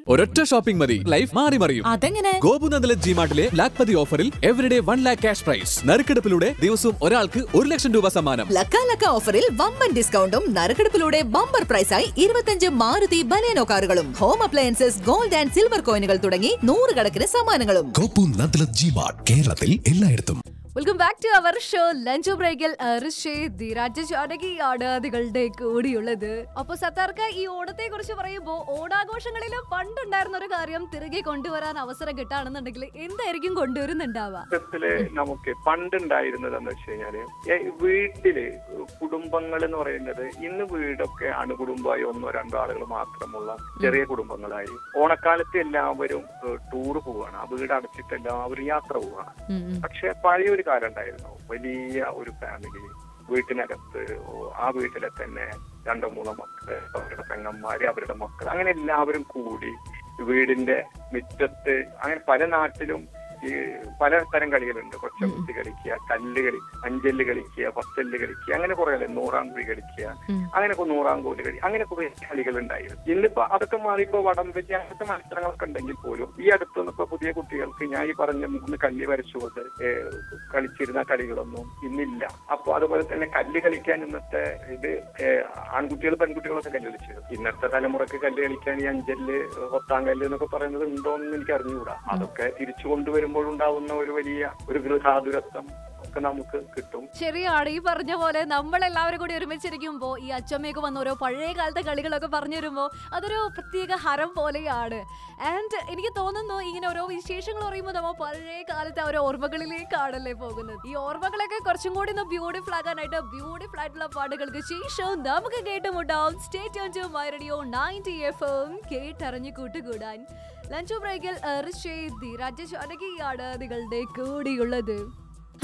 ഒരൊറ്റ ഷോപ്പിംഗ് മതി ലൈഫ് മാറി മറിയും അതെങ്ങനെ ഗോപുനന്ദല ജിമാർട്ടിലെ ലാക്പതി ഓഫറിൽ everyday one lakh cash prize നറുക്കെടുപ്പിലൂടെ ദിവസവും ഒരാൾക്ക് ഒരു ലക്ഷം രൂപ സമ്മാനം ലക്ക ലക്ക ഓഫറിൽ വമ്പൻ ഡിസ്കൗണ്ടും നറുക്കെടുപ്പിലൂടെ ബമ്പർ പ്രൈസായി ഇരുപത്തഞ്ച് മാരുതി ബലേനോ കാറുകളും home appliances gold and silver കോയിനുകൾ തുടങ്ങി നൂറുകണക്കിന് സമ്മാനങ്ങളും കോപ്പു നദ്ല ജിമാർട്ട് കേരളത്തിൽ എല്ലായിടത്തും welcome back to our show lunch ബ്രേക്കിൽ ധീരാജ് ജാനകിയാണ് നിങ്ങളുടെ കൂടിയുള്ളത് അപ്പൊ സത്താർക്ക് ഈ ഓണത്തെ കുറിച്ച് പറയുമ്പോൾ ഓണാഘോഷങ്ങളിൽ പണ്ടുണ്ടായിരുന്ന ഒരു കാര്യം തിരികെ കൊണ്ടുവരാൻ അവസരം കിട്ടാണെന്നുണ്ടെങ്കിൽ എന്തായിരിക്കും കൊണ്ടുവരുന്നുണ്ടാവുക ത്തില് നമുക്ക് പണ്ടുണ്ടായിരുന്നത് എന്ന് വെച്ച് കഴിഞ്ഞാല് ഏ, വീട്ടില് കുടുംബങ്ങൾ എന്ന് പറയുന്നത് ഇന്ന് വീടൊക്കെ അണുകുടുംബമായി ഒന്നോ രണ്ടോ ആളുകൾ മാത്രമുള്ള ചെറിയ കുടുംബങ്ങളായി ഓണക്കാലത്ത് എല്ലാവരും ടൂർ പോവാണ് ആ വീട് അടച്ചിട്ട് എല്ലാവരും യാത്ര പോവാണ് പക്ഷെ പഴയ ഒരു കാലം ഉണ്ടായിരുന്നു വലിയ ഒരു ഫാമിലി വീട്ടിനകത്ത് ആ വീട്ടിലെ തന്നെ രണ്ടോ മൂന്നോ മക്കള് അവരുടെ പെങ്ങന്മാര് അവരുടെ മക്കൾ അങ്ങനെ എല്ലാവരും കൂടി വീടിന്റെ മുറ്റത്ത് അങ്ങനെ പല നാട്ടിലും ഈ പല തരം കളികളുണ്ട് കൊച്ചകുത്തി കളിക്കുക കല്ല് കളി അഞ്ചല് കളിക്കുക പത്തല്ല് കളിക്കുക അങ്ങനെ കുറെ കളി നൂറാം കുഴി കളിക്കുക അങ്ങനെയൊക്കെ നൂറാം കോല് കളി അങ്ങനെ കുറെ കളികൾ ഉണ്ടായിരുന്നു ഇന്നിപ്പോ അതൊക്കെ മാറിയപ്പോ വടംവലി അങ്ങനത്തെ മത്സരങ്ങളൊക്കെ ഉണ്ടെങ്കിൽ പോലും ഈ അടുത്തൊന്നും ഇപ്പൊ പുതിയ കുട്ടികൾക്ക് ഞാൻ ഈ പറഞ്ഞ മൂന്ന് കല്ല് വരച്ചുകൊണ്ട് ഏഹ്, കളിച്ചിരുന്ന കളികളൊന്നും ഇന്നില്ല അപ്പൊ അതുപോലെ തന്നെ കല്ല് കളിക്കാൻ ഇന്നത്തെ ഇത് ഏഹ്, ആൺകുട്ടികൾ പെൺകുട്ടികളൊക്കെ കല്ല് കളിച്ചിരുന്നു ഇന്നത്തെ തലമുറക്ക് കല്ല് കളിക്കാൻ ഈ അഞ്ചല് പത്താം കല്ല് എന്നൊക്കെ പറയുന്നത് ഉണ്ടോ എന്ന് എനിക്ക് അറിഞ്ഞുകൂടാ അതൊക്കെ തിരിച്ചു കൊണ്ടുവരുമ്പോഴുണ്ടാവുന്ന ഒരു വലിയ ഒരു ഗൃഹാതുരത്വം ഒക്കെ നമുക്ക് കിട്ടും ശരിയാണ് ഈ പറഞ്ഞ പോലെ നമ്മളെല്ലാവരും കൂടി ഒരുമിച്ചിരിക്കുമ്പോൾ ഈ അച്ചമ്മയൊക്കെ വന്ന ഓരോ പഴയ കാലത്തെ കളികളൊക്കെ പറഞ്ഞു വരുമ്പോൾ അതൊരു പ്രത്യേക ഹരം പോലെയാണ് ആൻഡ് എനിക്ക് തോന്നുന്നു ഇങ്ങനെ ഓരോ വിശേഷങ്ങൾ പറയുമ്പോൾ നമ്മൾ പഴയ കാലത്തെ ആ ഒരു ഓർമ്മകളിലേക്കാണല്ലേ പോകുന്നത് ഈ ഓർമ്മകളൊക്കെ കുറച്ചും കൂടി ഒന്ന് ബ്യൂട്ടിഫുൾ ആകാനായിട്ട് ബ്യൂട്ടിഫുൾ ആയിട്ടുള്ള പാട്ടുകൾക്ക് ശേഷം നമുക്ക് കേട്ടുമുട്ടാം stay to my radio ninety F M കേട്ടറിഞ്ഞ് കൂട്ടുകൂടാൻ ലഞ്ച് ബ്രേക്കിൽ ഋഷി ധീരാജ് ജാനകിയാണ് നിങ്ങളുടെ കൂടിയുള്ളത്